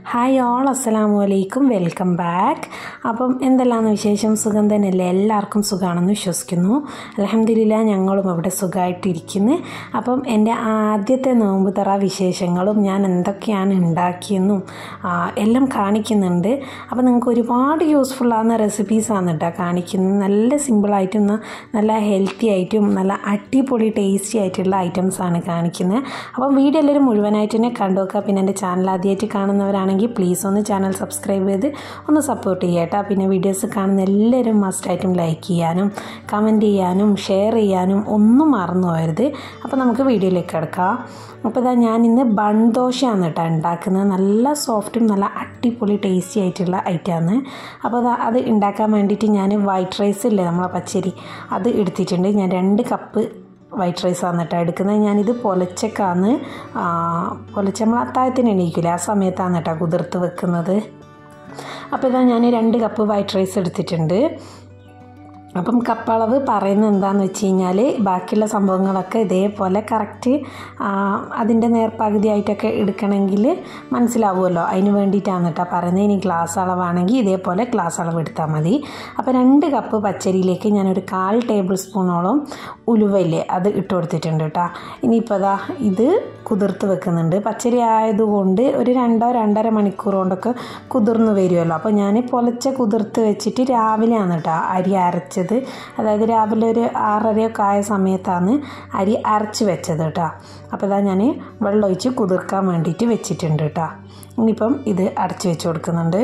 hi all അസ്സലാമു അലൈക്കും welcome back അപ്പം എന്തെല്ലാമാണ് വിശേഷം സുഖം തന്നെയല്ലേ എല്ലാവർക്കും സുഖമാണെന്ന് വിശ്വസിക്കുന്നു അലഹമ്മദില്ല ഞങ്ങളും അവിടെ സുഖമായിട്ടിരിക്കുന്നു അപ്പം എൻ്റെ ആദ്യത്തെ നോമ്പ് തറ വിശേഷങ്ങളും ഞാൻ എന്തൊക്കെയാണ് ഉണ്ടാക്കിയെന്നും ആ, എല്ലാം കാണിക്കുന്നുണ്ട് അപ്പം നിങ്ങൾക്ക് ഒരുപാട് യൂസ്ഫുൾ ആകുന്ന റെസിപ്പീസാണ് കേട്ടോ കാണിക്കുന്നത് നല്ല സിമ്പിളായിട്ടും ന- നല്ല ഹെൽത്തി ആയിട്ടും നല്ല അടിപൊളി ടേസ്റ്റി ആയിട്ടുള്ള ഐറ്റംസാണ് കാണിക്കുന്നത് അപ്പം വീഡിയോ എല്ലാവരും മുഴുവനായിട്ട് തന്നെ കണ്ടു നോക്കുക പിന്നെ എൻ്റെ ചാനൽ ആദ്യമായിട്ട് കാണുന്നവരാണെങ്കിൽ പ്ലീസ് ഒന്ന് ചാനൽ സബ്സ്ക്രൈബ് ചെയ്ത് ഒന്ന് സപ്പോർട്ട് ചെയ്യട്ടോ പിന്നെ വീഡിയോസ് കാണുന്ന എല്ലാവരും മസ്റ്റായിട്ടും ലൈക്ക് ചെയ്യാനും കമൻറ്റ് ചെയ്യാനും ഷെയർ ചെയ്യാനും ഒന്നും മറന്നു പോകരുത് അപ്പോൾ നമുക്ക് വീഡിയോയിലേക്ക് കിടക്കാം അപ്പോൾ ഇതാ ഞാൻ ഇന്ന് ബൺ ദോശയാണ് കേട്ടോ ഉണ്ടാക്കുന്നത് നല്ല സോഫ്റ്റും നല്ല അടിപൊളി ടേസ്റ്റി ആയിട്ടുള്ള ഐറ്റമാണ് അപ്പോൾ അതാ അത് ഉണ്ടാക്കാൻ വേണ്ടിയിട്ട് ഞാൻ വൈറ്റ് റൈസ് ഇല്ലേ നമ്മളെ പച്ചരി അത് എടുത്തിട്ടുണ്ട് ഞാൻ രണ്ട് കപ്പ് വൈറ്റ് റൈസ് ആണ് കേട്ടോ എടുക്കുന്നത് ഞാനിത് പൊലച്ചക്കാന്ന് പൊലച്ച നമ്മൾ അത്താഴത്തിന് എണീക്കില്ല ആ സമയത്താണ് കേട്ടോ കുതിർത്ത് വെക്കുന്നത് അപ്പോൾ ഇതാ ഞാൻ രണ്ട് കപ്പ് വൈറ്റ് റൈസ് എടുത്തിട്ടുണ്ട് അപ്പം കപ്പളവ് പറയുന്നത് എന്താണെന്ന് വെച്ച് കഴിഞ്ഞാൽ ബാക്കിയുള്ള സംഭവങ്ങളൊക്കെ ഇതേപോലെ കറക്റ്റ് അതിൻ്റെ നേർപ്പകുതിയായിട്ടൊക്കെ എടുക്കണമെങ്കിൽ മനസ്സിലാവുമല്ലോ അതിന് വേണ്ടിയിട്ടാണ് കേട്ടോ പറയുന്നത് ഇനി ഗ്ലാസ് അളവാണെങ്കിൽ ഇതേപോലെ ഗ്ലാസ് അളവ് എടുത്താൽ മതി അപ്പോൾ രണ്ട് കപ്പ് പച്ചരിയിലേക്ക് ഞാനൊരു കാൽ ടേബിൾ സ്പൂണോളം ഉലുവയില്ലേ അത് ഇട്ട് കൊടുത്തിട്ടുണ്ട് കേട്ടോ ഇനിയിപ്പോൾ അതാ ഇത് കുതിർത്ത് വെക്കുന്നുണ്ട് പച്ചരി ആയതുകൊണ്ട് ഒരു രണ്ടോ രണ്ടര മണിക്കൂർ കൊണ്ടൊക്കെ കുതിർന്ന് വരുമല്ലോ അപ്പോൾ ഞാൻ പൊലച്ച കുതിർത്ത് വെച്ചിട്ട് രാവിലെയാണ് കേട്ടോ അരി അരച്ചത് അതായത് രാവിലെ ഒരു ആറരയൊക്കെ ആയ സമയത്താണ് അരി അരച്ച് വെച്ചത് കേട്ടോ അപ്പോൾ ഇതാ ഞാൻ വെള്ളം ഒഴിച്ച് കുതിർക്കാൻ വേണ്ടിയിട്ട് വെച്ചിട്ടുണ്ട് കേട്ടോ ഇനിയിപ്പം ഇത് അടച്ച് വെച്ച് കൊടുക്കുന്നുണ്ട്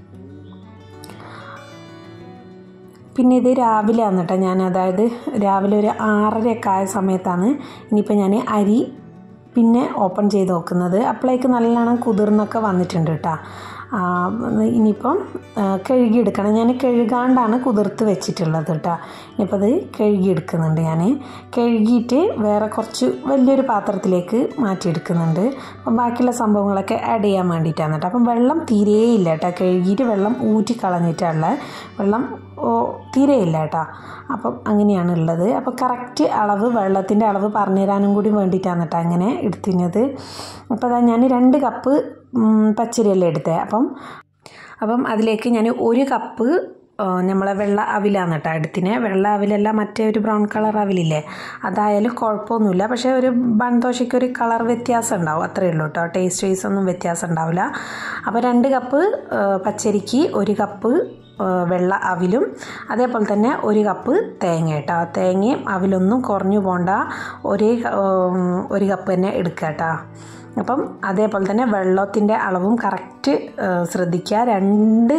പിന്നെ ഇത് രാവിലെ ആണ് കേട്ടോ ഞാൻ അതായത് രാവിലെ ഒരു ആറരയൊക്കെ ആയ സമയത്താണ് ഇനിയിപ്പോൾ ഞാൻ അരി പിന്നെ ഓപ്പൺ ചെയ്ത് നോക്കുന്നത് അപ്പോഴേക്ക് നല്ലോണം കുതിർന്നൊക്കെ വന്നിട്ടുണ്ട് കേട്ടോ ആ, ഇനിയിപ്പം ആ, കഴുകിയെടുക്കണം ഞാൻ കഴുകാണ്ടാണ് കുതിർത്ത് വെച്ചിട്ടുള്ളത് കേട്ടോ ഇനിയിപ്പോൾ അത് കഴുകിയെടുക്കുന്നുണ്ട് ഞാൻ കഴുകിയിട്ട് വേറെ കുറച്ച് വലിയൊരു പാത്രത്തിലേക്ക് മാറ്റിയെടുക്കുന്നുണ്ട് അപ്പം ബാക്കിയുള്ള സംഭവങ്ങളൊക്കെ ആഡ് ചെയ്യാൻ വേണ്ടിയിട്ടാണ് കേട്ടോ അപ്പം വെള്ളം തീരെയില്ല കേട്ടോ കഴുകിയിട്ട് വെള്ളം ഊറ്റി കളഞ്ഞിട്ടുള്ള വെള്ളം ഓ തീരെയില്ല കേട്ടോ അപ്പം അങ്ങനെയാണ് ഉള്ളത് അപ്പോൾ കറക്റ്റ് അളവ് വെള്ളത്തിൻ്റെ അളവ് പറഞ്ഞു തരാനും കൂടി വേണ്ടിയിട്ടാണ് കേട്ടോ അങ്ങനെ എടുത്തിരുന്നത് അപ്പോൾ അതാ ഞാൻ രണ്ട് കപ്പ് ഉം, പച്ചരിയല്ലേ എടുത്തത് അപ്പം അപ്പം അതിലേക്ക് ഞാൻ ഒരു കപ്പ് ആ, നമ്മളെ വെള്ള അവിലാണ് കേട്ടോ എടുത്തിനെ വെള്ള അവിലല്ല മറ്റേ ഒരു ബ്രൗൺ കളർ അവിലില്ലേ അതായാലും കുഴപ്പമൊന്നുമില്ല പക്ഷേ ഒരു ബൺ ദോശയ്ക്ക് ഒരു കളർ വ്യത്യാസം ഉണ്ടാവും അത്രയേ ഉള്ളൂ കേട്ടോ ടേസ്റ്റ് വൈസ് ഒന്നും വ്യത്യാസം ഉണ്ടാവില്ല അപ്പോൾ രണ്ട് കപ്പ് ആ, പച്ചരിക്ക് ഒരു കപ്പ് ആ, വെള്ള അവിലും അതേപോലെ തന്നെ ഒരു കപ്പ് തേങ്ങ കേട്ടോ തേങ്ങയും അവിലൊന്നും കുറഞ്ഞു പോണ്ട ഒരേ ക- ഉം, ഒരു കപ്പ് തന്നെ എടുക്കുക കേട്ടോ അപ്പം അതേപോലെ തന്നെ വെള്ളത്തിൻ്റെ അളവും കറക്റ്റ് ശ്രദ്ധിക്കുക രണ്ട്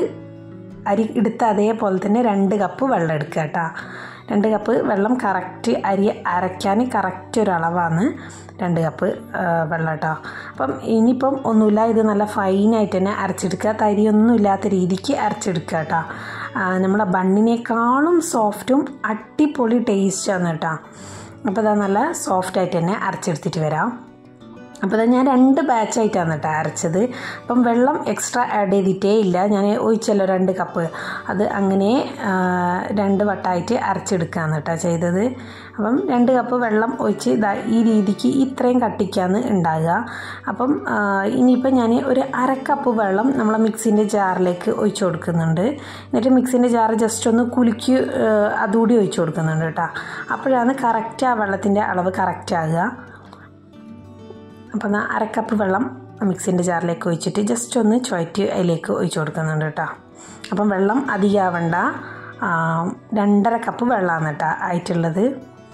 അരി എടുത്ത അതേപോലെ തന്നെ രണ്ട് കപ്പ് വെള്ളം എടുക്കുക കേട്ടോ രണ്ട് കപ്പ് വെള്ളം കറക്റ്റ് അരി അരയ്ക്കാൻ കറക്റ്റ് ഒരു അളവാണ് രണ്ട് കപ്പ് ആ, വെള്ളം കേട്ടോ അപ്പം ഇനിയിപ്പം ഒന്നുമില്ല ഇത് നല്ല ഫൈനായിട്ട് തന്നെ അരച്ചെടുക്കുക തരിയൊന്നും ഇല്ലാത്ത രീതിക്ക് അരച്ചെടുക്കുക കേട്ടോ ആ, നമ്മളെ ബണ്ണിനേക്കാളും സോഫ്റ്റും അടിപൊളി ടേസ്റ്റാണ് കേട്ടോ അപ്പോൾ ഇതാ നല്ല സോഫ്റ്റായിട്ട് തന്നെ അരച്ചെടുത്തിട്ട് വരാം അപ്പോൾ അത് ഞാൻ രണ്ട് ബാച്ചായിട്ടാണ് കേട്ടോ അരച്ചത് അപ്പം വെള്ളം എക്സ്ട്രാ ആഡ് ചെയ്തിട്ടേ ഇല്ല ഞാൻ ഒഴിച്ചല്ലോ രണ്ട് കപ്പ് അത് അങ്ങനെ ആ, രണ്ട് വട്ടമായിട്ട് അരച്ചെടുക്കുകയാണ് കേട്ടോ ചെയ്തത് അപ്പം രണ്ട് കപ്പ് വെള്ളം ഒഴിച്ച് ഇതാ ഈ രീതിക്ക് ഇത്രയും കട്ടിക്കാണ് ഉണ്ടാകുക അപ്പം ആ, ഇനിയിപ്പോൾ ഞാൻ ഒരു അര കപ്പ് വെള്ളം നമ്മളെ മിക്സിൻ്റെ ജാറിലേക്ക് ഒഴിച്ചു കൊടുക്കുന്നുണ്ട് എന്നിട്ട് മിക്സിൻ്റെ ജാറ് ജസ്റ്റ് ഒന്ന് കുലുക്കി ആ, അതുകൂടി ഒഴിച്ചു കൊടുക്കുന്നുണ്ട് കേട്ടോ അപ്പോഴാണ് കറക്റ്റ് ആ വെള്ളത്തിൻ്റെ അളവ് കറക്റ്റ് ആകുക അപ്പോൾ എന്നാൽ അരക്കപ്പ് വെള്ളം മിക്സിൻ്റെ ജാറിലേക്ക് ഒഴിച്ചിട്ട് ജസ്റ്റ് ഒന്ന് ചുവറ്റ് അതിലേക്ക് ഒഴിച്ചു കൊടുക്കുന്നുണ്ട് കേട്ടോ അപ്പം വെള്ളം അധികമാവണ്ട ആ, രണ്ടര കപ്പ് വെള്ളമാണ് കേട്ടോ ആയിട്ടുള്ളത്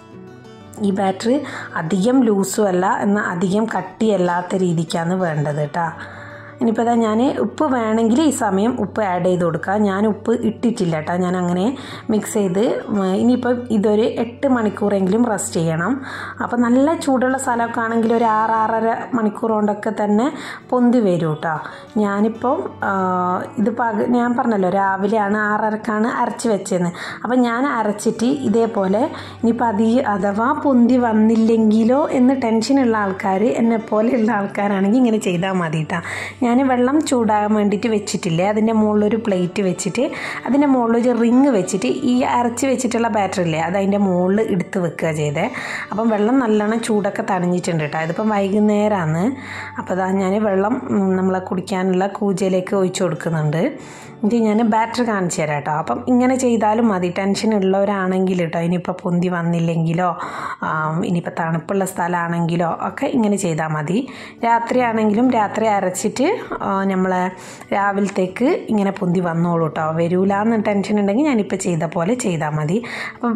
ഈ ബാറ്ററി അധികം ലൂസും അല്ല എന്നാൽ അധികം കട്ടിയല്ലാത്ത രീതിക്കാണ് വേണ്ടത് കേട്ടോ ഇനിയിപ്പോൾ അതാ ഞാൻ ഉപ്പ് വേണമെങ്കിൽ ഈ സമയം ഉപ്പ് ആഡ് ചെയ്ത് കൊടുക്കുക ഞാൻ ഉപ്പ് ഇട്ടിട്ടില്ല കേട്ടോ ഞാൻ അങ്ങനെ മിക്സ് ചെയ്ത് ഉം, ഇനിയിപ്പോൾ ഇതൊരു എട്ട് മണിക്കൂറെങ്കിലും റെസ്റ്റ് ചെയ്യണം അപ്പോൾ നല്ല ചൂടുള്ള സ്ഥലമൊക്കെ ആണെങ്കിൽ ഒരു ആറ് ആറര മണിക്കൂർ കൊണ്ടൊക്കെ തന്നെ പൊന്തി വരും കേട്ടോ ഞാനിപ്പം ആ, ഇത് പക ഞാൻ പറഞ്ഞല്ലോ രാവിലെയാണ് ആറരക്കാണ് അരച്ച് വെച്ചതെന്ന് അപ്പം ഞാൻ അരച്ചിട്ട് ഇതേപോലെ ഇനിയിപ്പോൾ അധികം അഥവാ പൊന്തി വന്നില്ലെങ്കിലോ എന്ന് ടെൻഷനുള്ള ആൾക്കാർ എന്നെ പോലെയുള്ള ആൾക്കാരാണെങ്കിൽ ഇങ്ങനെ ചെയ്താൽ മതി കേട്ടോ ഞാൻ വെള്ളം ചൂടാകാൻ വേണ്ടിയിട്ട് വെച്ചിട്ടില്ലേ അതിൻ്റെ മുകളിലൊരു പ്ലേറ്റ് വെച്ചിട്ട് അതിൻ്റെ മുകളിലൊരു റിങ് വെച്ചിട്ട് ഈ അരച്ച് വെച്ചിട്ടുള്ള ബാറ്റർ ഇല്ലേ അത് അതിൻ്റെ മുകളിൽ എടുത്ത് വെക്കുക ചെയ്തേ അപ്പം വെള്ളം നല്ലോണം ചൂടൊക്കെ തണിഞ്ഞിട്ടുണ്ട് കേട്ടോ ഇതിപ്പം വൈകുന്നേരമാണ് അപ്പോൾ അതാ ഞാൻ വെള്ളം നമ്മളെ കുടിക്കാനുള്ള കൂജയിലേക്ക് ഒഴിച്ചു കൊടുക്കുന്നുണ്ട് ഇത് ഞാൻ ബാറ്റർ കാണിച്ചു തരാം കേട്ടോ അപ്പം ഇങ്ങനെ ചെയ്താലും മതി ടെൻഷൻ ഉള്ളവരാണെങ്കിൽ കേട്ടോ ഇനിയിപ്പോൾ പൊന്തി വന്നില്ലെങ്കിലോ ഇനിയിപ്പോൾ തണുപ്പുള്ള സ്ഥലമാണെങ്കിലോ ഒക്കെ ഇങ്ങനെ ചെയ്താൽ മതി രാത്രി ആണെങ്കിലും രാത്രി അരച്ചിട്ട് നമ്മളെ രാവിലത്തേക്ക് ഇങ്ങനെ പൊന്തി വന്നോളൂ കേട്ടോ വരൂല എന്ന് ടെൻഷൻ ഉണ്ടെങ്കിൽ ഞാനിപ്പോൾ ചെയ്ത പോലെ ചെയ്താൽ മതി അപ്പം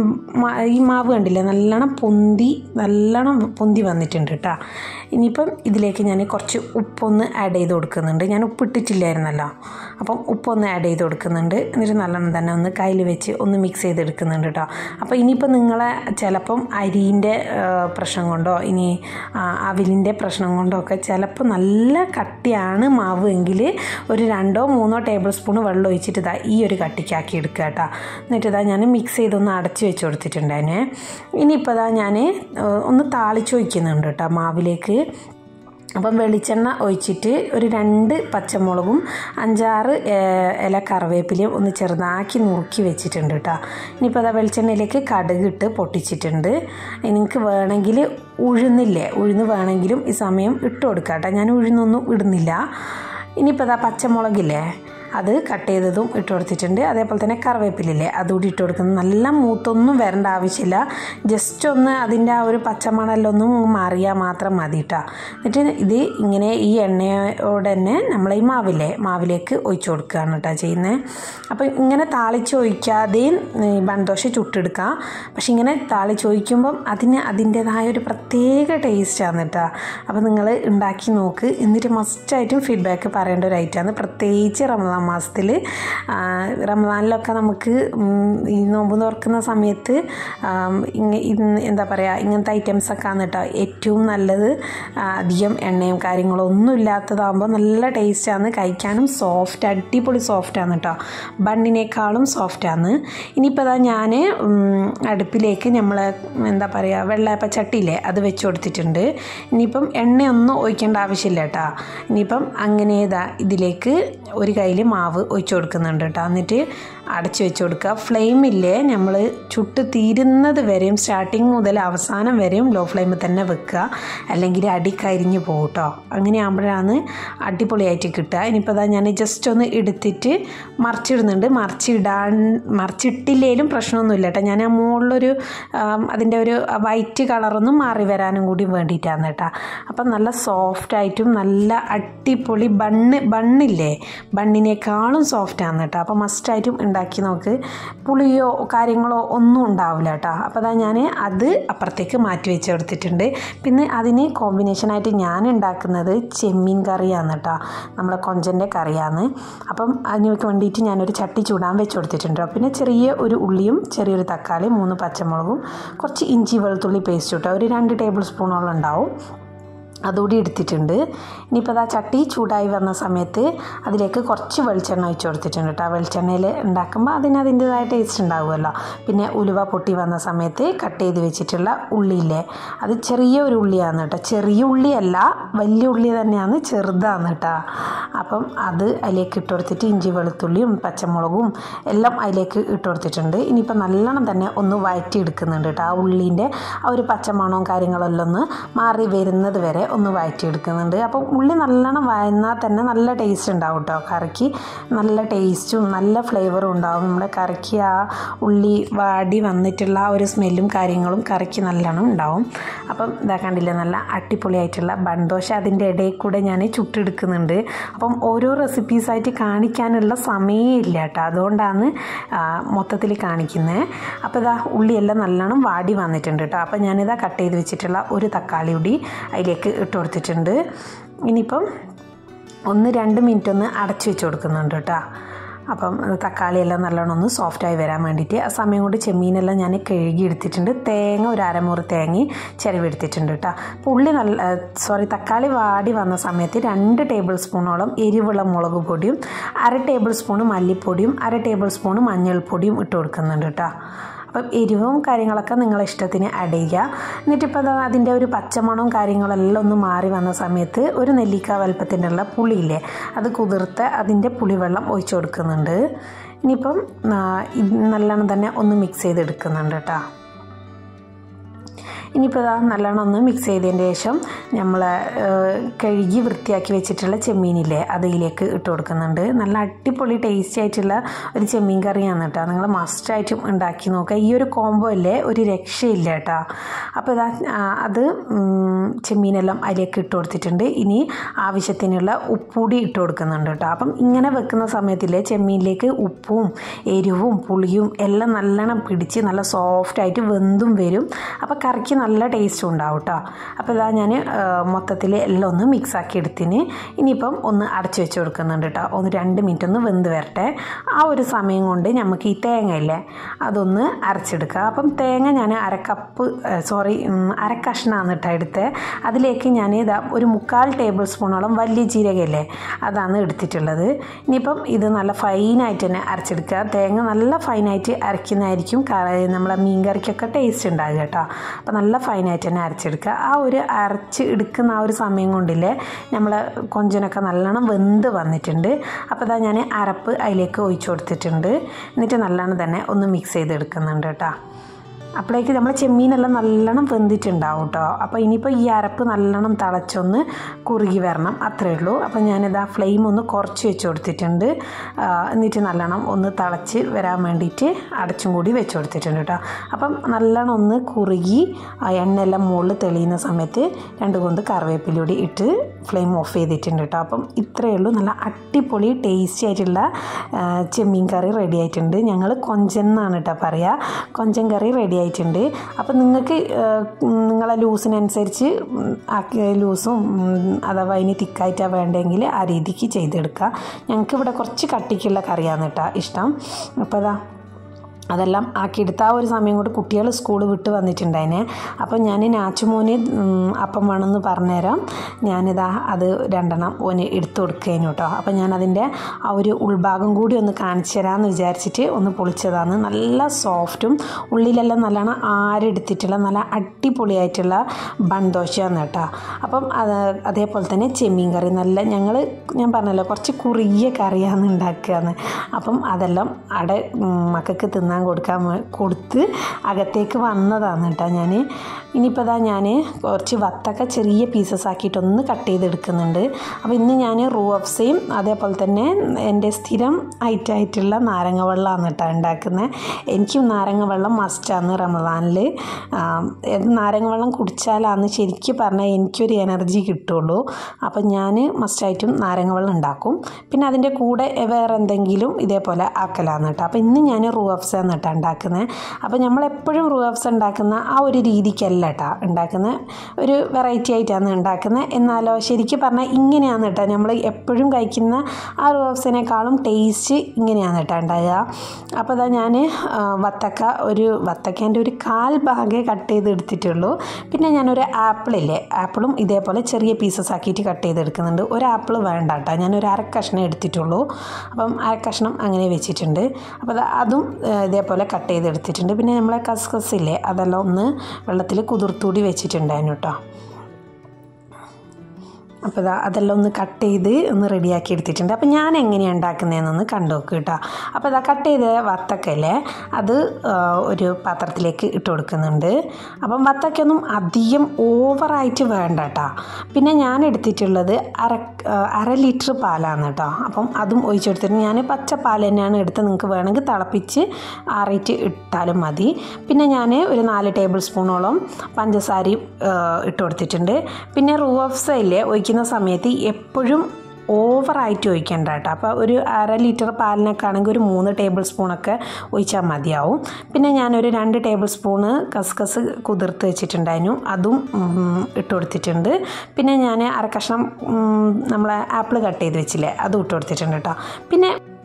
ഈ മാവ് കണ്ടില്ലേ നല്ലോണം പൊന്തി നല്ലോണം പൊന്തി വന്നിട്ടുണ്ട് കേട്ടോ ഇനിയിപ്പം ഇതിലേക്ക് ഞാൻ കുറച്ച് ഉപ്പൊന്ന് ആഡ് ചെയ്ത് കൊടുക്കുന്നുണ്ട് ഞാൻ ഉപ്പിട്ടിട്ടില്ലായിരുന്നല്ലോ അപ്പം ഉപ്പൊന്ന് ആഡ് ചെയ്ത് കൊടുക്കുന്നുണ്ട് എന്നിട്ട് നല്ലോണം തന്നെ ഒന്ന് കയ്യിൽ വെച്ച് ഒന്ന് മിക്സ് ചെയ്തെടുക്കുന്നുണ്ട് കേട്ടോ അപ്പോൾ ഇനിയിപ്പോൾ നിങ്ങളെ ചിലപ്പം അരിൻ്റെ പ്രശ്നം കൊണ്ടോ ഇനി അവിലിൻ്റെ പ്രശ്നം കൊണ്ടോ ഒക്കെ ചിലപ്പോൾ നല്ല കട്ടിയാണ് മാവ് എങ്കിൽ ഒരു രണ്ടോ മൂന്നോ ടേബിൾ സ്പൂൺ വെള്ളം ഒഴിച്ചിട്ട് ഇതാ ഈ ഒരു കട്ടിക്കാക്കി എടുക്കുക കേട്ടോ എന്നിട്ട് ഇതാ ഞാൻ മിക്സ് ചെയ്തൊന്ന് അടച്ച് വെച്ച് കൊടുത്തിട്ടുണ്ടായിനെ ഇനിയിപ്പോൾ ഇതാ ഞാൻ ഒന്ന് താളിച്ച് വയ്ക്കുന്നുണ്ട് കേട്ടോ മാവിലേക്ക് അപ്പം വെളിച്ചെണ്ണ ഒഴിച്ചിട്ട് ഒരു രണ്ട് പച്ചമുളകും അഞ്ചാറ് ഇല കറിവേപ്പിലയും ഒന്ന് ചെറുതാക്കി നുറുക്കി വെച്ചിട്ടുണ്ട് കേട്ടോ ഇനിയിപ്പോൾ അതാ വെളിച്ചെണ്ണയിലേക്ക് കടുകിട്ട് പൊട്ടിച്ചിട്ടുണ്ട് നിങ്ങൾക്ക് വേണമെങ്കിൽ ഉഴുന്നില്ലേ ഉഴുന്ന് വേണമെങ്കിലും ഈ സമയം ഇട്ട് കൊടുക്കാം കേട്ടോ ഞാൻ ഉഴുന്നൊന്നും ഇടുന്നില്ല ഇനിയിപ്പോൾ അതാ പച്ചമുളകില്ലേ അത് കട്ട് ചെയ്തതും ഇട്ട് കൊടുത്തിട്ടുണ്ട് അതേപോലെ തന്നെ കറിവേപ്പിലില്ലേ അതുകൂടി ഇട്ട് കൊടുക്കുന്നത് നല്ല മൂത്തൊന്നും വരേണ്ട ആവശ്യമില്ല ജസ്റ്റ് ഒന്ന് അതിൻ്റെ ആ ഒരു പച്ചമണലൊന്നും മാറിയാൽ മാത്രം മതി കേട്ടോ എന്നിട്ട് ഇത് ഇങ്ങനെ ഈ എണ്ണയോടെ തന്നെ നമ്മൾ ഈ മാവില്ലേ മാവിലേക്ക് ഒഴിച്ചു കൊടുക്കുകയാണ് കേട്ടോ ചെയ്യുന്നത് അപ്പോൾ ഇങ്ങനെ താളിച്ച് ഒഴിക്കാതെയും ബൺദോശ ചുട്ടെടുക്കാം പക്ഷെ ഇങ്ങനെ താളിച്ച് ഒഴിക്കുമ്പം അതിന് അതിൻ്റേതായ ഒരു പ്രത്യേക ടേസ്റ്റാണ് കേട്ടോ അപ്പോൾ നിങ്ങൾ ഉണ്ടാക്കി നോക്ക് എന്നിട്ട് മസ്റ്റായിട്ടും ഫീഡ്ബാക്ക് പറയേണ്ട ഒരു ഐറ്റമാണ് പ്രത്യേകിച്ച് റമദാൻ മാസത്തിൽ റമദാനിലൊക്കെ നമുക്ക് ഈ നോമ്പ് തുറക്കുന്ന സമയത്ത് എന്താ പറയുക ഇങ്ങനത്തെ ഐറ്റംസൊക്കെ ആണ് കേട്ടോ ഏറ്റവും നല്ലത് അധികം എണ്ണയും കാര്യങ്ങളും ഒന്നും ഇല്ലാത്തതാകുമ്പോൾ നല്ല ടേസ്റ്റാണ് കഴിക്കാനും സോഫ്റ്റ് അടിപൊളി സോഫ്റ്റാണ് കേട്ടോ ബണ്ണിനേക്കാളും സോഫ്റ്റാണ് ഇനിയിപ്പോൾ അതാ ഞാൻ അടുപ്പിലേക്ക് നമ്മൾ എന്താ പറയുക വെള്ളയപ്പ ചട്ടിയില്ലേ അത് വെച്ച് കൊടുത്തിട്ടുണ്ട് ഇനിയിപ്പം എണ്ണയൊന്നും ഒഴിക്കേണ്ട ആവശ്യമില്ല കേട്ടോ ഇനിയിപ്പം അങ്ങനെ ഇതാ ഇതിലേക്ക് ഒരു കയ്യിൽ മാവ് ഒഴിച്ചു കൊടുക്കുന്നുണ്ട് കേട്ടോ എന്നിട്ട് അടച്ചു വെച്ച് കൊടുക്കുക ഫ്ലെയിമില്ലേ നമ്മൾ ചുട്ട് തീരുന്നത് വരെയും സ്റ്റാർട്ടിങ് മുതൽ അവസാനം വരെയും ലോ ഫ്ലെയിമിൽ തന്നെ വെക്കുക അല്ലെങ്കിൽ അടി കരിഞ്ഞു പോകും കേട്ടോ അങ്ങനെ ആകുമ്പോഴാണ് അടിപൊളിയായിട്ട് കിട്ടുക ഇനിയിപ്പോൾ അതാ ഞാൻ ജസ്റ്റ് ഒന്ന് എടുത്തിട്ട് മറിച്ചിടുന്നുണ്ട് മറിച്ചിടാൻ മറിച്ചിട്ടില്ലേലും പ്രശ്നമൊന്നുമില്ല കേട്ടോ ഞാൻ ആ മുകളിലൊരു അതിൻ്റെ ഒരു വൈറ്റ് കളറൊന്നും മാറി വരാനും കൂടി വേണ്ടിയിട്ടാണ് കേട്ടോ അപ്പം നല്ല സോഫ്റ്റായിട്ടും നല്ല അടിപൊളി ബണ്ണ് ബണ്ണില്ലേ ബണ്ണിനേക്കാളും സോഫ്റ്റാണ് കേട്ടോ അപ്പോൾ മസ്റ്റായിട്ടും ഉണ്ടാക്കി നോക്ക് പുളിയോ കാര്യങ്ങളോ ഒന്നും ഉണ്ടാവില്ല കേട്ടോ അപ്പോൾ അതാ ഞാൻ അത് അപ്പുറത്തേക്ക് മാറ്റി വെച്ച് കൊടുത്തിട്ടുണ്ട് പിന്നെ അതിന് കോമ്പിനേഷനായിട്ട് ഞാൻ ഉണ്ടാക്കുന്നത് ചെമ്മീൻ കറിയാണ് കേട്ടോ നമ്മളെ കൊഞ്ചൻ്റെ കറിയാണ് അപ്പം അതിന് വേണ്ടിയിട്ട് ഞാനൊരു ചട്ടി ചൂടാൻ വെച്ച് കൊടുത്തിട്ടുണ്ട് പിന്നെ ചെറിയ ഒരു ഉള്ളിയും ചെറിയൊരു തക്കാളി മൂന്ന് പച്ചമുളകും കുറച്ച് ഇഞ്ചി വെളുത്തുള്ളി പേസ്റ്റ് കേട്ടോ ഒരു രണ്ട് ടേബിൾ സ്പൂണോളം ഉണ്ടാവും അതുകൂടി എടുത്തിട്ടുണ്ട് ഇനിയിപ്പോൾ ആ ചട്ടി ചൂടായി വന്ന സമയത്ത് അതിലേക്ക് കുറച്ച് വെളിച്ചെണ്ണ ഒഴിച്ച് കൊടുത്തിട്ടുണ്ട് കേട്ടോ വെളിച്ചെണ്ണയിൽ ഉണ്ടാക്കുമ്പോൾ അതിന് അതിൻ്റെതായ ടേസ്റ്റ് ഉണ്ടാവുമല്ലോ പിന്നെ ഉലുവ പൊട്ടി വന്ന സമയത്ത് കട്ട് ചെയ്ത് വെച്ചിട്ടുള്ള ഉള്ളിയില്ലേ അത് ചെറിയ ഒരു ഉള്ളിയാണ് കേട്ടോ ചെറിയ ഉള്ളിയല്ല വലിയ ഉള്ളി തന്നെയാണ് ചെറുതാണ് കേട്ടോ അപ്പം അത് അതിലേക്ക് ഇട്ട് കൊടുത്തിട്ട് ഇഞ്ചി വെളുത്തുള്ളിയും പച്ചമുളകും എല്ലാം അതിലേക്ക് ഇട്ട് കൊടുത്തിട്ടുണ്ട് ഇനിയിപ്പോൾ നല്ലോണം തന്നെ ഒന്ന് വഴറ്റി എടുക്കുന്നുണ്ട് കേട്ടോ ആ ഉള്ളീൻ്റെ ആ ഒരു പച്ചമണവും കാര്യങ്ങളെല്ലാം ഒന്ന് മാറി വരുന്നത് വരെ ഒന്ന് വഴറ്റിയെടുക്കുന്നുണ്ട് അപ്പം ഉള്ളി നല്ലോണം വഴന്നാൽ തന്നെ നല്ല ടേസ്റ്റ് ഉണ്ടാവും കേട്ടോ കറിക്ക് നല്ല ടേസ്റ്റും നല്ല ഫ്ലേവറും ഉണ്ടാവും നമ്മുടെ കറിക്ക് ആ ഉള്ളി വാടി വന്നിട്ടുള്ള ആ ഒരു സ്മെല്ലും കാര്യങ്ങളും കറിക്ക് നല്ലോണം ഉണ്ടാവും അപ്പം ഇതാ കണ്ടില്ലേ നല്ല അടിപൊളിയായിട്ടുള്ള ബൺദോശ അതിൻ്റെ ഇടയിൽ കൂടെ ഞാൻ ചുട്ടെടുക്കുന്നുണ്ട് അപ്പം ഓരോ റെസിപ്പീസായിട്ട് കാണിക്കാനുള്ള സമയമില്ല കേട്ടോ അതുകൊണ്ടാണ് മൊത്തത്തിൽ കാണിക്കുന്നത് അപ്പോൾ ഇതാ ഉള്ളിയെല്ലാം നല്ലോണം വാടി വന്നിട്ടുണ്ട് കേട്ടോ അപ്പം ഞാനിതാ കട്ട് ചെയ്ത് വെച്ചിട്ടുള്ള ഒരു തക്കാളി കൂടി അതിലേക്ക് ഇട്ട് കൊടുത്തിട്ടുണ്ട് ഇനിയിപ്പം ഒന്ന് രണ്ട് മിനിറ്റ് ഒന്ന് അടച്ചു വെച്ച് കൊടുക്കുന്നുണ്ട് കേട്ടോ അപ്പം തക്കാളിയെല്ലാം നല്ലോണം ഒന്ന് സോഫ്റ്റായി വരാൻ വേണ്ടിയിട്ട് ആ സമയം കൊണ്ട് ചെമ്മീനെല്ലാം ഞാൻ കഴുകി എടുത്തിട്ടുണ്ട് തേങ്ങ ഒരു അരമുറി തേങ്ങ ചിരവെടുത്തിട്ടുണ്ട് കേട്ടോ അപ്പോൾ ഉള്ളി നല്ല സോറി തക്കാളി വാടി വന്ന സമയത്ത് രണ്ട് ടേബിൾ സ്പൂണോളം എരിവുള്ള മുളക് പൊടിയും അര ടേബിൾ സ്പൂൺ മല്ലിപ്പൊടിയും അര ടേബിൾ സ്പൂൺ മഞ്ഞൾപ്പൊടിയും ഇട്ട് കൊടുക്കുന്നുണ്ട് കേട്ടോ അപ്പം എരിവും കാര്യങ്ങളൊക്കെ നിങ്ങളെ ഇഷ്ടത്തിന് ആഡ് ചെയ്യുക എന്നിട്ടിപ്പോൾ അത് അതിൻ്റെ ഒരു പച്ചമണവും കാര്യങ്ങളെല്ലാം ഒന്ന് മാറി വന്ന സമയത്ത് ഒരു നെല്ലിക്ക വലുപ്പത്തിൻ്റെ ഉള്ള പുളിയില്ലേ അത് കുതിർത്ത് അതിൻ്റെ പുളിവെള്ളം ഒഴിച്ചു കൊടുക്കുന്നുണ്ട് ഇനിയിപ്പം ആ, ഇത് നല്ലോണം തന്നെ ഒന്ന് മിക്സ് ചെയ്തെടുക്കുന്നുണ്ട് കേട്ടോ ഇനിയിപ്പോൾ ഇതാ നല്ലോണം ഒന്ന് മിക്സ് ചെയ്തതിന് ശേഷം നമ്മൾ കഴുകി വൃത്തിയാക്കി വെച്ചിട്ടുള്ള ചെമ്മീനില്ലേ അത് ഇതിലേക്ക് ഇട്ട് കൊടുക്കുന്നുണ്ട് നല്ല അടിപൊളി ടേസ്റ്റി ആയിട്ടുള്ള ഒരു ചെമ്മീൻ കറിയാണ് കേട്ടോ നിങ്ങൾ മസ്റ്റായിട്ടും ഉണ്ടാക്കി നോക്കുക ഈ ഒരു കോംബോ അല്ലേ ഒരു രക്ഷയില്ല കേട്ടോ അപ്പോൾ ഇതാ ആ, അത് ഉം, ചെമ്മീനെല്ലാം അതിലേക്ക് ഇട്ട് കൊടുത്തിട്ടുണ്ട് ഇനി ആവശ്യത്തിനുള്ള ഉപ്പുകൂടി ഇട്ട് കൊടുക്കുന്നുണ്ട് കേട്ടോ അപ്പം ഇങ്ങനെ വെക്കുന്ന സമയത്തില്ലേ ചെമ്മീനിലേക്ക് ഉപ്പും എരിവും പുളിയും എല്ലാം നല്ലോണം പിടിച്ച് നല്ല സോഫ്റ്റായിട്ട് വെന്തും വരും അപ്പോൾ കറിക്ക് നല്ല ടേസ്റ്റും ഉണ്ടാവും കേട്ടോ അപ്പോൾ ഇതാ ഞാൻ മൊത്തത്തിൽ എല്ലാം ഒന്ന് മിക്സ് ആക്കി എടുത്തിന് ഇനിയിപ്പം ഒന്ന് അടച്ചു വെച്ച് കൊടുക്കുന്നുണ്ട് കേട്ടോ ഒന്ന് രണ്ട് മിനിറ്റ് ഒന്ന് വെന്ത് വരട്ടെ ആ ഒരു സമയം കൊണ്ട് നമുക്ക് ഈ തേങ്ങ ഇല്ലേ അതൊന്ന് അരച്ചെടുക്കുക അപ്പം തേങ്ങ ഞാൻ അരക്കപ്പ് സോറി അരക്കഷ്ണമാണ് കേട്ടോ എടുത്തത് അതിലേക്ക് ഞാൻ ഇതാ ഒരു മുക്കാൽ ടേബിൾ സ്പൂണോളം വലിയ ജീരകമില്ലേ അതാണ് എടുത്തിട്ടുള്ളത് ഇനിയിപ്പം ഇത് നല്ല ഫൈനായിട്ട് തന്നെ അരച്ചെടുക്കുക തേങ്ങ നല്ല ഫൈനായിട്ട് അരയ്ക്കുന്നതായിരിക്കും കറി- നമ്മളെ മീൻ കറിക്കൊക്കെ ടേസ്റ്റ് ഉണ്ടാകുക കേട്ടോ അപ്പം നല്ല ഫൈനായിട്ട് തന്നെ അരച്ചെടുക്കുക ആ ഒരു അരച്ച് എടുക്കുന്ന ആ ഒരു സമയം കൊണ്ടില്ലേ നമ്മൾ കൊഞ്ചനൊക്കെ നല്ലോണം വെന്ത് വന്നിട്ടുണ്ട് അപ്പോൾ ഇതാ ഞാൻ അരപ്പ് അതിലേക്ക് ഒഴിച്ചു കൊടുത്തിട്ടുണ്ട് എന്നിട്ട് നല്ലോണം തന്നെ ഒന്ന് മിക്സ് ചെയ്തെടുക്കുന്നുണ്ട് കേട്ടോ അപ്പോഴേക്ക് നമ്മൾ ചെമ്മീനെല്ലാം നല്ലോണം വെന്തിട്ടുണ്ടാവും കേട്ടോ അപ്പോൾ ഇനിയിപ്പോൾ ഈ അരപ്പ് നല്ലോണം തിളച്ചൊന്ന് കുറുകി വരണം അത്രയേ ഉള്ളൂ അപ്പോൾ ഞാനിതാ ഫ്ലെയിം ഒന്ന് കുറച്ച് വെച്ച് കൊടുത്തിട്ടുണ്ട് ആ, എന്നിട്ട് നല്ലോണം ഒന്ന് തിളച്ച് വരാൻ വേണ്ടിയിട്ട് അടച്ചും കൂടി വെച്ച് കൊടുത്തിട്ടുണ്ട് കേട്ടോ അപ്പം നല്ലോണം ഒന്ന് കുറുകി ആ എണ്ണയെല്ലാം മുകളിൽ തെളിയുന്ന സമയത്ത് രണ്ട് കൊന്ത് കറിവേപ്പിലൂടി ഇട്ട് ഫ്ലെയിം ഓഫ് ചെയ്തിട്ടുണ്ട് കേട്ടോ അപ്പം ഇത്രയേ ഉള്ളൂ നല്ല അടിപൊളി ടേസ്റ്റി ആയിട്ടുള്ള ആ, ചെമ്മീൻ കറി റെഡി ആയിട്ടുണ്ട് ഞങ്ങൾ കൊഞ്ചൻ എന്നാണ് കേട്ടോ പറയുക കൊഞ്ചൻ കറി റെഡി ആയിട്ടുണ്ട് അപ്പം നിങ്ങൾക്ക് ആ, നിങ്ങളെ ലൂസിനനുസരിച്ച് ഉം, ആക്കി ലൂസും ഉം, അഥവാ ഇനി തിക്കായിട്ടാണ് വേണ്ടെങ്കിൽ ആ രീതിക്ക് ചെയ്തെടുക്കുക ഞങ്ങൾക്ക് ഇവിടെ കുറച്ച് കട്ടിക്കുള്ള കറിയാണ് കേട്ടോ ഇഷ്ടം അപ്പോൾ അതാ അതെല്ലാം ആക്കിയെടുത്ത ആ ഒരു സമയം കൊണ്ട് കുട്ടികൾ സ്കൂൾ വിട്ട് വന്നിട്ടുണ്ടായിനെ അപ്പം ഞാൻ നാച്ചുമോന് ഉം, അപ്പം വേണമെന്ന് പറഞ്ഞുതരാം ഞാനിതാ അത് രണ്ടെണ്ണം ഓന് എടുത്തു കൊടുക്കേനു കേട്ടോ അപ്പം ഞാനതിൻ്റെ ആ ഒരു ഉൾഭാഗം കൂടി ഒന്ന് കാണിച്ചു തരാമെന്ന് വിചാരിച്ചിട്ട് ഒന്ന് പൊളിച്ചതാണ് നല്ല സോഫ്റ്റും ഉള്ളിലെല്ലാം നല്ലോണം ആരെടുത്തിട്ടുള്ള നല്ല അടിപൊളിയായിട്ടുള്ള ബൺദോശയാണ് കേട്ടോ അപ്പം അത് അതേപോലെ തന്നെ ചെമ്മീൻ കറി നല്ല ഞങ്ങൾ ഞാൻ പറഞ്ഞല്ലോ കുറച്ച് കുറുകിയ കറിയാണ് ഉണ്ടാക്കുകയെന്ന് അപ്പം അതെല്ലാം അവിടെ ഉം, മക്കൾക്ക് തിന്നാൻ കൊടുക്കാൻ വേ- കൊടുത്ത് അകത്തേക്ക് വന്നതാണ് കേട്ടോ ഞാൻ ഇനിയിപ്പോൾ ഇതാ ഞാൻ കുറച്ച് വത്തക്ക ചെറിയ പീസസ് ആക്കിയിട്ട് ഒന്ന് കട്ട് ചെയ്തെടുക്കുന്നുണ്ട് അപ്പോൾ ഇന്ന് ഞാൻ റൂ അഫ്സയും അതേപോലെ തന്നെ എൻ്റെ സ്ഥിരം ഐറ്റായിട്ടുള്ള നാരങ്ങ വെള്ളമാണ് കേട്ടോ ഉണ്ടാക്കുന്നത് എനിക്കും നാരങ്ങ വെള്ളം മസ്റ്റാണ് റമദാനിൽ ഇത് നാരങ്ങ വെള്ളം കുടിച്ചാലാണ് ശരിക്കും പറഞ്ഞാൽ എനിക്കൊരു എനർജി കിട്ടുള്ളൂ അപ്പം ഞാൻ മസ്റ്റായിട്ടും നാരങ്ങ വെള്ളം ഉണ്ടാക്കും പിന്നെ അതിൻ്റെ കൂടെ വേറെ എന്തെങ്കിലും ഇതേപോലെ ആക്കലാണ് കേട്ടോ അപ്പോൾ ഇന്ന് ഞാൻ റൂ അഫ്സ ആണ് കേട്ടോ ഉണ്ടാക്കുന്നത് അപ്പോൾ നമ്മളെപ്പോഴും റൂ അഫ്സ ഉണ്ടാക്കുന്ന ആ ഒരു രീതിക്കല്ല കേട്ടോ ഉണ്ടാക്കുന്നത് ഒരു വെറൈറ്റി ആയിട്ടാണ് ഉണ്ടാക്കുന്നത് എന്നാലോ ശരിക്കും പറഞ്ഞാൽ ഇങ്ങനെയാണ് കേട്ടോ നമ്മൾ എപ്പോഴും കഴിക്കുന്ന ആ റൂ അഫ്സിനേക്കാളും ടേസ്റ്റ് ഇങ്ങനെയാണ് കേട്ടോ ഉണ്ടാകുക അപ്പോൾ അതാ ഞാൻ വത്തക്ക ഒരു വത്തക്കേൻ്റെ ഒരു കാൽ ഭാഗേ കട്ട് ചെയ്ത് എടുത്തിട്ടുള്ളൂ പിന്നെ ഞാനൊരു ആപ്പിളില്ലേ ആപ്പിളും ഇതേപോലെ ചെറിയ പീസസ് ആക്കിയിട്ട് കട്ട് ചെയ്തെടുക്കുന്നുണ്ട് ഒരു ആപ്പിൾ വേണ്ട കേട്ടോ ഞാനൊരു അര കഷ്ണം എടുത്തിട്ടുള്ളൂ അപ്പം അര കഷ്ണം അങ്ങനെ വെച്ചിട്ടുണ്ട് അപ്പോൾ ദാ അതും ആ, ഇതേപോലെ കട്ട് ചെയ്തെടുത്തിട്ടുണ്ട് പിന്നെ നമ്മളെ കസ്കസ് ഇല്ലേ അതെല്ലാം ഒന്ന് വെള്ളത്തിൽ കുതിർത്തൂടി വെച്ചിട്ടുണ്ടായിരുന്നു കേട്ടോ അപ്പോൾ ഇതാ അതെല്ലാം ഒന്ന് കട്ട് ചെയ്ത് ഒന്ന് റെഡിയാക്കി എടുത്തിട്ടുണ്ട് അപ്പോൾ ഞാൻ എങ്ങനെയാണ് ഉണ്ടാക്കുന്നതെന്നൊന്ന് കണ്ടു നോക്ക് കേട്ടോ അപ്പോൾ ഇതാ കട്ട് ചെയ്ത വത്തക്കല്ലേ അത് ആ, ഒരു പാത്രത്തിലേക്ക് ഇട്ട് കൊടുക്കുന്നുണ്ട് അപ്പം വത്തക്കൊന്നും അധികം ഓവറായിട്ട് വേണ്ട കേട്ടോ പിന്നെ ഞാൻ എടുത്തിട്ടുള്ളത് അര ആ, അര ലിറ്റർ പാലാണ് കേട്ടോ അപ്പം അതും ഒഴിച്ചെടുത്തിട്ട് ഞാൻ പച്ച പാൽ തന്നെയാണ് എടുത്ത് നിങ്ങൾക്ക് വേണമെങ്കിൽ തിളപ്പിച്ച് ആറിയിട്ട് ഇട്ടാലും മതി പിന്നെ ഞാൻ ഒരു നാല് ടേബിൾ സ്പൂണോളം പഞ്ചസാരയും ആ, ഇട്ട് കൊടുത്തിട്ടുണ്ട് പിന്നെ റൂഫ്സ ഇല്ലേ ഒഴിക്കുന്ന സമയത്ത് എപ്പോഴും ഓവറായിട്ട് ഒഴിക്കണ്ട കേട്ടോ അപ്പോൾ ഒരു അര ലിറ്റർ പാലിനൊക്കെ ആണെങ്കിൽ ഒരു മൂന്ന് ടേബിൾ സ്പൂണൊക്കെ ഒഴിച്ചാൽ മതിയാവും പിന്നെ ഞാനൊരു രണ്ട് ടേബിൾ സ്പൂണ് കസ്കസ് കുതിർത്ത് വെച്ചിട്ടുണ്ടായിരുന്നു അതും ഉം, ഇട്ട് കൊടുത്തിട്ടുണ്ട് പിന്നെ ഞാൻ അര കഷ്ണം ഉം, നമ്മളെ ആപ്പിൾ കട്ട് ചെയ്ത് വെച്ചില്ലേ അതും ഇട്ട് കൊടുത്തിട്ടുണ്ട് കേട്ടോ പിന്നെ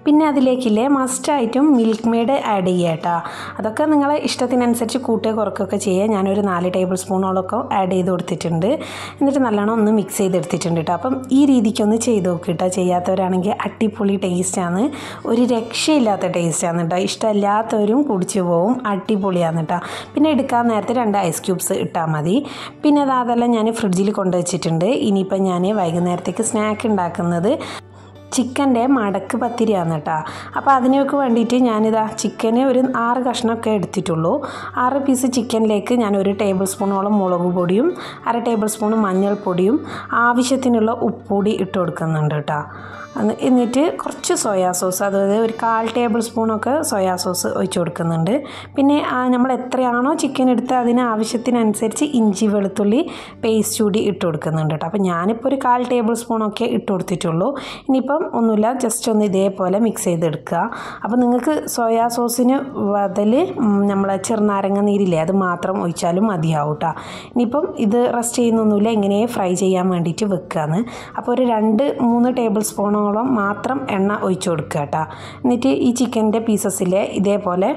പിന്നെ അതിലേക്കില്ലേ മസ്റ്റായിട്ടും മിൽക്ക് മെയ്ഡ് ആഡ് ചെയ്യുക കേട്ടോ അതൊക്കെ നിങ്ങളെ ഇഷ്ടത്തിനനുസരിച്ച് കൂട്ടുക കുറക്കുകയൊക്കെ ചെയ്യുക ഞാനൊരു നാല് ടേബിൾ സ്പൂണോളൊക്കെ ആഡ് ചെയ്ത് കൊടുത്തിട്ടുണ്ട് എന്നിട്ട് നല്ലോണം ഒന്ന് മിക്സ് ചെയ്തെടുത്തിട്ടുണ്ട് കേട്ടോ അപ്പം ഈ രീതിക്കൊന്ന് ചെയ്ത് നോക്കുക കേട്ടോ ചെയ്യാത്തവരാണെങ്കിൽ അടിപൊളി ടേസ്റ്റാണ് ഒരു രക്ഷയില്ലാത്ത ടേസ്റ്റാണ് കേട്ടോ ഇഷ്ടമില്ലാത്തവരും കുടിച്ചു പോവും അടിപൊളിയാണ് കേട്ടോ പിന്നെ എടുക്കാൻ നേരത്തെ രണ്ട് ഐസ് ക്യൂബ്സ് ഇട്ടാൽ മതി പിന്നെ അത് അതെല്ലാം ഞാൻ ഫ്രിഡ്ജിൽ കൊണ്ടുവച്ചിട്ടുണ്ട് ഇനിയിപ്പം ഞാൻ വൈകുന്നേരത്തേക്ക് സ്നാക്ക് ഉണ്ടാക്കുന്നത് ചിക്കൻ്റെ മടക്ക് പത്തിരിയാണ് കേട്ടോ അപ്പോൾ അതിനൊക്കെ വേണ്ടിയിട്ട് ഞാനിതാ ചിക്കന് ഒരു ആറ് കഷ്ണമൊക്കെ എടുത്തിട്ടുള്ളൂ ആറ് പീസ് ചിക്കനിലേക്ക് ഞാൻ ഒരു ടേബിൾ സ്പൂണോളം മുളക് പൊടിയും അര ടേബിൾ സ്പൂൺ മഞ്ഞൾപ്പൊടിയും ആവശ്യത്തിനുള്ള ഉപ്പുപൊടി ഇട്ട് കൊടുക്കുന്നുണ്ട് കേട്ടോ എന്നിട്ട് കുറച്ച് സോയാ സോസ് അതായത് ഒരു കാൽ ടേബിൾ സ്പൂണൊക്കെ സോയാ സോസ് ഒഴിച്ച് കൊടുക്കുന്നുണ്ട് പിന്നെ നമ്മൾ എത്രയാണോ ചിക്കൻ എടുത്ത് അതിന് ആവശ്യത്തിനനുസരിച്ച് ഇഞ്ചി വെളുത്തുള്ളി പേസ്റ്റ് കൂടി ഇട്ട് കൊടുക്കുന്നുണ്ട് കേട്ടോ അപ്പോൾ ഞാനിപ്പോൾ ഒരു കാൽ ടേബിൾ സ്പൂണൊക്കെ ഇട്ട് കൊടുത്തിട്ടുള്ളൂ ഇനിയിപ്പം ഒന്നുമില്ല ജസ്റ്റ് ഒന്ന് ഇതേപോലെ മിക്സ് ചെയ്തെടുക്കുക അപ്പോൾ നിങ്ങൾക്ക് സോയാ സോസിന് ബദൽ നമ്മളെ ചെറുനാരങ്ങ നീരില്ലേ അത് മാത്രം ഒഴിച്ചാലും മതിയാവും കേട്ടോ ഇനിയിപ്പം ഇത് റെസ്റ്റ് ചെയ്യുന്നൊന്നുമില്ല ഇങ്ങനെ ഫ്രൈ ചെയ്യാൻ വേണ്ടിയിട്ട് വെക്കുകയാണ് അപ്പോൾ ഒരു രണ്ട് മൂന്ന് ടേബിൾ സ്പൂണോ സ്പൂണോളം മാത്രം എണ്ണ ഒഴിച്ചു കൊടുക്കുക കേട്ടോ എന്നിട്ട് ഈ ചിക്കൻ്റെ പീസസിലെ ഇതേപോലെ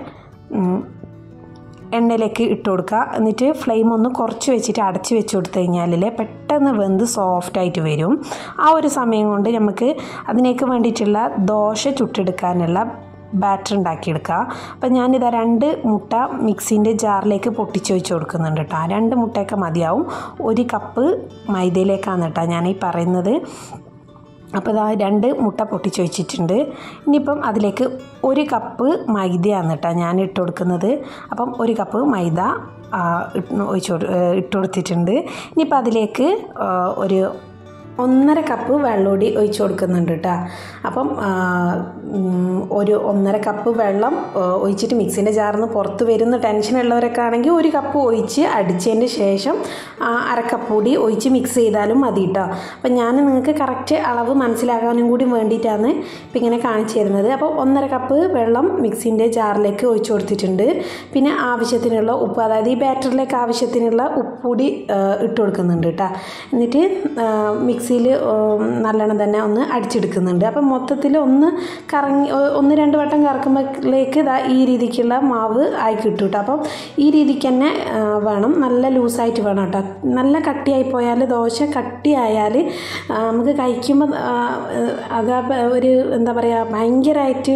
എണ്ണയിലേക്ക് ഇട്ട് കൊടുക്കുക എന്നിട്ട് ഫ്ലെയിം ഒന്ന് കുറച്ച് വെച്ചിട്ട് അടച്ച് വെച്ച് കൊടുത്തു കഴിഞ്ഞാൽ പെട്ടെന്ന് വെന്ത് സോഫ്റ്റായിട്ട് വരും ആ ഒരു സമയം കൊണ്ട് നമുക്ക് അതിനേക്ക് വേണ്ടിയിട്ടുള്ള ദോശ ചുട്ടെടുക്കാനുള്ള ബാറ്റർ ഉണ്ടാക്കിയെടുക്കുക അപ്പം ഞാനിതാ രണ്ട് മുട്ട മിക്സിൻ്റെ ജാറിലേക്ക് പൊട്ടിച്ച് വെച്ച് കൊടുക്കുന്നുണ്ട് കേട്ടോ രണ്ട് മുട്ടയൊക്കെ മതിയാവും ഒരു കപ്പ് മൈദയിലേക്കാണ് കേട്ടോ ഞാൻ ഈ പറയുന്നത് അപ്പോൾ ഇതാ രണ്ട് മുട്ട പൊട്ടിച്ച് വെച്ചിട്ടുണ്ട് ഇനിയിപ്പം അതിലേക്ക് ഒരു കപ്പ് മൈദയാണ് കേട്ടോ ഞാൻ ഇട്ട് കൊടുക്കുന്നത് അപ്പം ഒരു കപ്പ് മൈദ ഒഴിച്ച് ഇട്ട് കൊടുത്തിട്ടുണ്ട് ഇനിയിപ്പോൾ അതിലേക്ക് ഒരു ഒന്നര കപ്പ് വെള്ളമൂടി ഒഴിച്ച് കൊടുക്കുന്നുണ്ട് കേട്ടോ അപ്പം ഒരു ഒന്നര കപ്പ് വെള്ളം ഒഴിച്ചിട്ട് മിക്സിൻ്റെ ജാറിൽ നിന്ന് പുറത്ത് വരുന്ന ടെൻഷനുള്ളവരൊക്കെ ആണെങ്കിൽ ഒരു കപ്പ് ഒഴിച്ച് അടിച്ചതിന് ശേഷം അരക്കപ്പ് കൂടി ഒഴിച്ച് മിക്സ് ചെയ്താലും മതി കേട്ടോ അപ്പം ഞാൻ നിങ്ങൾക്ക് കറക്റ്റ് അളവ് മനസ്സിലാക്കാനും കൂടി വേണ്ടിയിട്ടാണ് ഇപ്പം ഇങ്ങനെ കാണിച്ചു തരുന്നത് അപ്പോൾ ഒന്നര കപ്പ് വെള്ളം മിക്സിൻ്റെ ജാറിലേക്ക് ഒഴിച്ച് കൊടുത്തിട്ടുണ്ട് പിന്നെ ആവശ്യത്തിനുള്ള ഉപ്പ് അതായത് ഈ ബാറ്ററിലേക്ക് ആവശ്യത്തിനുള്ള ഉപ്പ് കൂടി ഇട്ട് കൊടുക്കുന്നുണ്ട് കേട്ടോ എന്നിട്ട് മിക്സിയിൽ നല്ലോണം തന്നെ ഒന്ന് അടിച്ചെടുക്കുന്നുണ്ട് അപ്പം മൊത്തത്തിൽ ഒന്ന് കറങ്ങി ഒന്ന് രണ്ട് വട്ടം കറക്കുമ്പോഴേക്ക് ഇതാ ഈ രീതിക്കുള്ള മാവ് ആയി കിട്ടും കേട്ടോ അപ്പം ഈ രീതിക്ക് തന്നെ വേണം നല്ല ലൂസായിട്ട് വേണം കേട്ടോ നല്ല കട്ടിയായി പോയാൽ ദോശ കട്ടിയായാൽ നമുക്ക് കഴിക്കുമ്പോൾ അത് ഒരു എന്താ പറയുക ഭയങ്കരമായിട്ട്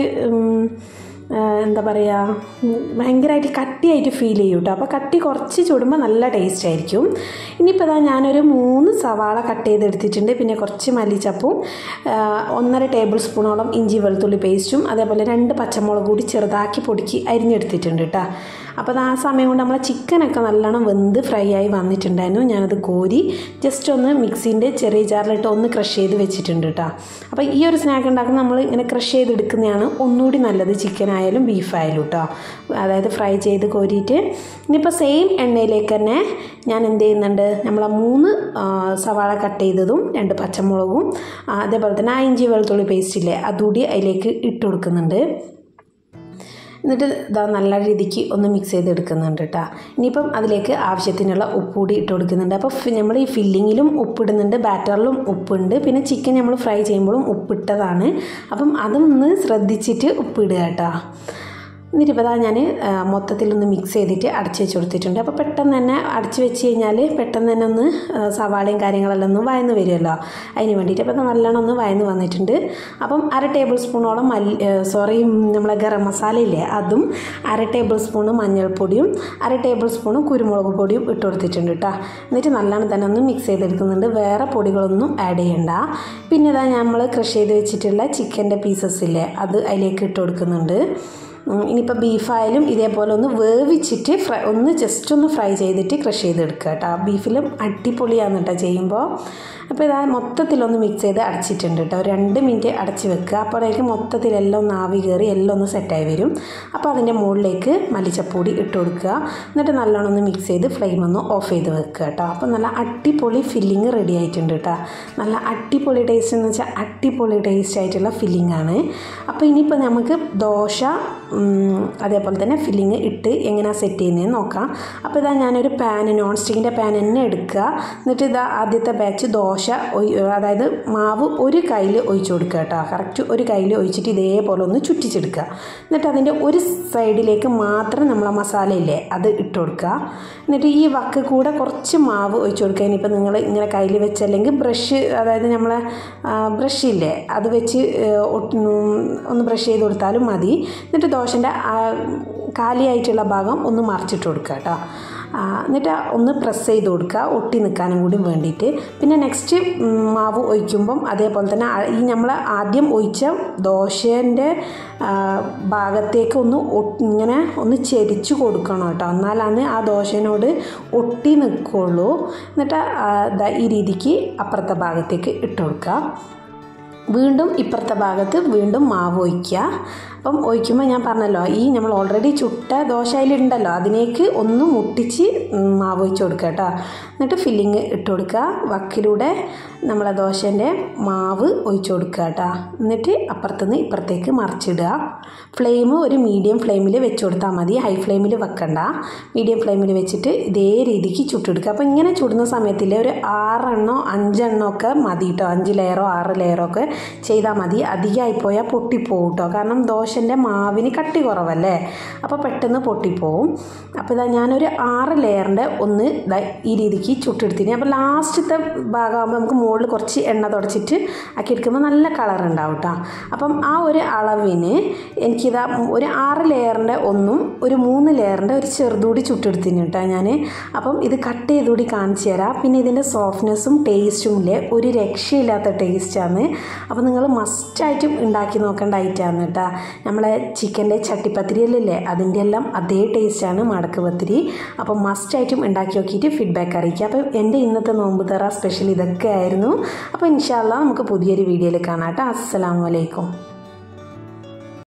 എന്താ പറയുക ഭയങ്കരമായിട്ട് കട്ടിയായിട്ട് ഫീൽ ചെയ്യും കേട്ടോ അപ്പോൾ കട്ടി കുറച്ച് ചുടുമ്പോൾ നല്ല ടേസ്റ്റ് ആയിരിക്കും ഇനിയിപ്പോൾ ഇതാ ഞാനൊരു മൂന്ന് സവാള കട്ട് ചെയ്തെടുത്തിട്ടുണ്ട് പിന്നെ കുറച്ച് മല്ലിച്ചപ്പും ഒന്നര ടേബിൾ സ്പൂണോളം ഇഞ്ചി വെളുത്തുള്ളി പേസ്റ്റും അതേപോലെ രണ്ട് പച്ചമുളക് കൂടി ചെറുതാക്കി പൊടിക്ക് അരിഞ്ഞെടുത്തിട്ടുണ്ട് കേട്ടോ അപ്പോൾ ആ സമയം കൊണ്ട് നമ്മളെ ചിക്കനൊക്കെ നല്ലോണം വെന്ത് ഫ്രൈ ആയി വന്നിട്ടുണ്ടായിരുന്നു ഞാനത് കോരി ജസ്റ്റ് ഒന്ന് മിക്സിൻ്റെ ചെറിയ ജാറിലിട്ട് ഒന്ന് ക്രഷ് ചെയ്ത് വെച്ചിട്ടുണ്ട് കേട്ടോ അപ്പോൾ ഈ ഒരു സ്നാക്ക് ഉണ്ടാക്കുന്ന നമ്മൾ ഇങ്ങനെ ക്രഷ് ചെയ്തെടുക്കുന്നതാണ് ഒന്നുകൂടി നല്ലത് ചിക്കൻ ആയാലും ബീഫ് ആയാലും കേട്ടോ അതായത് ഫ്രൈ ചെയ്ത് കോരിയിട്ട് ഇനിയിപ്പോൾ സെയിം എണ്ണയിലേക്ക് തന്നെ ഞാൻ എന്ത് ചെയ്യുന്നുണ്ട് നമ്മളെ മൂന്ന് സവാള കട്ട് ചെയ്തതും രണ്ട് പച്ചമുളകും അതേപോലെ തന്നെ ആ ഇഞ്ചി വെളുത്തുള്ളി പേസ്റ്റ് ഇല്ലേ അതുകൂടി അതിലേക്ക് ഇട്ട് കൊടുക്കുന്നുണ്ട് എന്നിട്ട് ഇതാ നല്ല രീതിക്ക് ഒന്ന് മിക്സ് ചെയ്തെടുക്കുന്നുണ്ട് കേട്ടോ ഇനിയിപ്പം അതിലേക്ക് ആവശ്യത്തിനുള്ള ഉപ്പ് കൂടി ഇട്ട് കൊടുക്കുന്നുണ്ട് അപ്പോൾ നമ്മൾ ഈ ഫില്ലിങ്ങിലും ഉപ്പിടുന്നുണ്ട് ബാറ്ററിലും ഉപ്പുണ്ട് പിന്നെ ചിക്കൻ നമ്മൾ ഫ്രൈ ചെയ്യുമ്പോഴും ഉപ്പിട്ടതാണ് അപ്പം അതൊന്ന് ശ്രദ്ധിച്ചിട്ട് ഉപ്പിടുക കേട്ടോ എന്നിട്ടിപ്പോൾ ഞാൻ മൊത്തത്തിലൊന്ന് മിക്സ് ചെയ്തിട്ട് അടച്ച് വെച്ച് കൊടുത്തിട്ടുണ്ട് അപ്പോൾ പെട്ടെന്ന് തന്നെ അടച്ച് വെച്ച് കഴിഞ്ഞാൽ പെട്ടെന്ന് തന്നെ ഒന്ന് സവാളയും കാര്യങ്ങളെല്ലാം ഒന്ന് വയന്ന് വരുമല്ലോ അതിന് വേണ്ടിയിട്ട് അപ്പോൾ നല്ലോണം ഒന്ന് വയന്ന് വന്നിട്ടുണ്ട് അപ്പം അര ടേബിൾ സ്പൂണോളം മല്ലി സോറി നമ്മളെ ഗരം മസാല ഇല്ലേ അതും അര ടേബിൾ സ്പൂണ് മഞ്ഞൾപ്പൊടിയും അര ടേബിൾ സ്പൂണ് കുരുമുളക് പൊടിയും ഇട്ട് കൊടുത്തിട്ടുണ്ട് കേട്ടോ എന്നിട്ട് നല്ലോണം തന്നെ ഒന്ന് മിക്സ് ചെയ്തെടുക്കുന്നുണ്ട് വേറെ പൊടികളൊന്നും ആഡ് ചെയ്യണ്ട പിന്നെ ഇതാ നമ്മൾ ക്രഷ് ചെയ്ത് വെച്ചിട്ടുള്ള ചിക്കൻ്റെ പീസസ് ഇല്ലേ അത് അതിലേക്ക് ഇട്ട് കൊടുക്കുന്നുണ്ട് ഇനിയിപ്പോൾ ബീഫായാലും ഇതേപോലെ ഒന്ന് വേവിച്ചിട്ട് ഫ്രൈ ഒന്ന് ജസ്റ്റ് ഒന്ന് ഫ്രൈ ചെയ്തിട്ട് ക്രഷ് ചെയ്തെടുക്കുക കേട്ടോ ബീഫിലും അടിപൊളിയാണ് കേട്ടോ ചെയ്യുമ്പോൾ അപ്പോൾ ഇതാ മൊത്തത്തിലൊന്ന് മിക്സ് ചെയ്ത് അടച്ചിട്ടുണ്ട് കേട്ടോ ഒരു രണ്ട് മിനിറ്റ് അടച്ച് വെക്കുക അപ്പോഴേക്ക് മൊത്തത്തിൽ എല്ലാം ഒന്ന് ആവി കയറി എല്ലാം ഒന്ന് സെറ്റായി വരും അപ്പോൾ അതിൻ്റെ മുകളിലേക്ക് മല്ലിച്ചപ്പൊടി ഇട്ട് കൊടുക്കുക എന്നിട്ട് നല്ലോണം ഒന്ന് മിക്സ് ചെയ്ത് ഫ്ലെയിം ഒന്ന് ഓഫ് ചെയ്ത് വെക്കുക കേട്ടോ അപ്പോൾ നല്ല അടിപൊളി ഫില്ലിങ് റെഡി ആയിട്ടുണ്ട് കേട്ടോ നല്ല അടിപൊളി ടേസ്റ്റ് എന്ന് വെച്ചാൽ അടിപൊളി ടേസ്റ്റ് ആയിട്ടുള്ള ഫില്ലിംഗ് ആണ് അപ്പോൾ ഇനിയിപ്പോൾ നമുക്ക് ദോശ ഉം, അതേപോലെ തന്നെ ഫില്ലിങ് ഇട്ട് എങ്ങനെയാണ് സെറ്റ് ചെയ്യുന്നതെന്ന് നോക്കാം അപ്പോൾ ഇതാ ഞാനൊരു പാൻ നോൺ സ്റ്റിക്കിൻ്റെ പാൻ തന്നെ എടുക്കുക എന്നിട്ട് ഇതാ ആദ്യത്തെ ബാച്ച് ദോശ ഒയ്- അതായത് മാവ് ഒരു കയ്യിൽ ഒഴിച്ചു കൊടുക്കുക കേട്ടോ കറക്റ്റ് ഒരു കയ്യിൽ ഒഴിച്ചിട്ട് ഇതേപോലെ ഒന്ന് ചുറ്റിച്ചെടുക്കുക എന്നിട്ട് അതിൻ്റെ ഒരു സൈഡിലേക്ക് മാത്രം നമ്മൾ ആ മസാല ഇല്ലേ അത് ഇട്ട് കൊടുക്കുക എന്നിട്ട് ഈ വക്ക് കൂടെ കുറച്ച് മാവ് ഒഴിച്ചു കൊടുക്കുക ഇനിയിപ്പോൾ നിങ്ങൾ ഇങ്ങനെ കയ്യിൽ വെച്ചല്ലെങ്കിൽ ബ്രഷ് അതായത് നമ്മളെ ബ്രഷ് ഇല്ലേ അത് വെച്ച് ഏഹ്, ഒട്ട്- ഉം, ഒന്ന് ബ്രഷ് ചെയ്ത് കൊടുത്താലും മതി എന്നിട്ട് ദോശൻ്റെ കാലിയായിട്ടുള്ള ഭാഗം ഒന്ന് മറിച്ചിട്ട് കൊടുക്കുക കേട്ടോ ആ, എന്നിട്ട് ഒന്ന് പ്രസ് ചെയ്ത് കൊടുക്കുക ഒട്ടി നിൽക്കാനും കൂടി വേണ്ടിയിട്ട് പിന്നെ നെക്സ്റ്റ് മാവ് ഒഴിക്കുമ്പം അതേപോലെ തന്നെ ആ- ഈ നമ്മൾ ആദ്യം ഒഴിച്ച ദോശേൻ്റെ ഭാഗത്തേക്ക് ഒന്ന് ഒട്ട് ഇങ്ങനെ ഒന്ന് ചെരിച്ചു കൊടുക്കണം കേട്ടോ എന്നാലാണ് ആ ദോശനോട് ഒട്ടി നിൽക്കുള്ളൂ എന്നിട്ട് ആ, ദാ ഈ രീതിക്ക് അപ്പുറത്തെ ഭാഗത്തേക്ക് ഇട്ട് കൊടുക്കുക വീണ്ടും ഇപ്പുറത്തെ ഭാഗത്ത് വീണ്ടും മാവ് ഒഴിക്കുക അപ്പം ഒഴിക്കുമ്പോൾ ഞാൻ പറഞ്ഞല്ലോ ഈ നമ്മൾ ഓൾറെഡി ചുട്ട ദോശ അതിലുണ്ടല്ലോ അതിലേക്ക് ഒന്ന് മുട്ടിച്ച് ഉം, മാവ് ഒഴിച്ച് കൊടുക്കുക കേട്ടോ എന്നിട്ട് ഫില്ലിങ് ഇട്ട് കൊടുക്കുക വക്കിലൂടെ നമ്മളെ ദോശേൻ്റെ മാവ് ഒഴിച്ച് കൊടുക്കുക കേട്ടോ എന്നിട്ട് അപ്പുറത്തുനിന്ന് ഇപ്പുറത്തേക്ക് മറിച്ചിടുക ഫ്ലെയിം ഒരു മീഡിയം ഫ്ലെയിമിൽ വെച്ച് കൊടുത്താൽ മതി ഹൈ ഫ്ലെയിമിൽ വെക്കണ്ട മീഡിയം ഫ്ലെയിമിൽ വെച്ചിട്ട് ഇതേ രീതിക്ക് ചുട്ടെടുക്കുക അപ്പോൾ ഇങ്ങനെ ചുടുന്ന സമയത്തിൽ ഒരു ആറെണ്ണോ അഞ്ചെണ്ണോ ഒക്കെ മതി കേട്ടോ അഞ്ച് ലെയറോ ആറ് ലെയറോ ഒക്കെ ചെയ്താൽ മതി അധികമായി പോയാൽ പൊട്ടിപ്പോവും കേട്ടോ കാരണം ദോശൻ്റെ മാവിന് കട്ടി കുറവല്ലേ അപ്പോൾ പെട്ടെന്ന് പൊട്ടിപ്പോവും അപ്പോൾ ഇതാ ഞാനൊരു ആറ് ലെയറിൻ്റെ ഒന്ന് ദാ ഈ രീതിക്ക് ചുട്ടെടുത്തിന് അപ്പോൾ ലാസ്റ്റത്തെ ഭാഗമാകുമ്പോൾ നമുക്ക് മുകളിൽ കുറച്ച് എണ്ണ തുടച്ചിട്ട് ആക്കി എടുക്കുമ്പോൾ നല്ല കളർ ഉണ്ടാവും കേട്ടോ അപ്പം ആ ഒരു അളവിന് എനിക്കിതാ ഒരു ആറ് ലെയറിൻ്റെ ഒന്നും ഒരു മൂന്ന് ലെയറിൻ്റെ ഒരു ചെറുതുകൂടി ചുട്ടെടുത്തിന് കേട്ടോ ഞാൻ അപ്പം ഇത് കട്ട് ചെയ്തുകൂടി കാണിച്ചു തരാം പിന്നെ ഇതിൻ്റെ സോഫ്റ്റ്നെസ്സും ടേസ്റ്റും ഇല്ലേ ഒരു രക്ഷയില്ലാത്ത ടേസ്റ്റാണ് അപ്പോൾ നിങ്ങൾ മസ്റ്റായിട്ടും ഉണ്ടാക്കി നോക്കേണ്ട ഐറ്റമാണ് കേട്ടോ നമ്മളെ ചിക്കൻ്റെ ചട്ടിപ്പത്തിരിയല്ലേ അതിൻ്റെ എല്ലാം അതേ ടേസ്റ്റാണ് മടക്ക് പത്തിരി അപ്പോൾ മസ്റ്റായിട്ടും ഉണ്ടാക്കി നോക്കിയിട്ട് ഫീഡ്ബാക്ക് അറിയിക്കുക അപ്പോൾ എൻ്റെ ഇന്നത്തെ നോമ്പ് തറ സ്പെഷ്യൽ ഇതൊക്കെ ആയിരുന്നു അപ്പോൾ ഇൻഷാല്ല നമുക്ക് പുതിയൊരു വീഡിയോയിൽ കാണാം കേട്ടോ അസ്സലാമു അലൈക്കും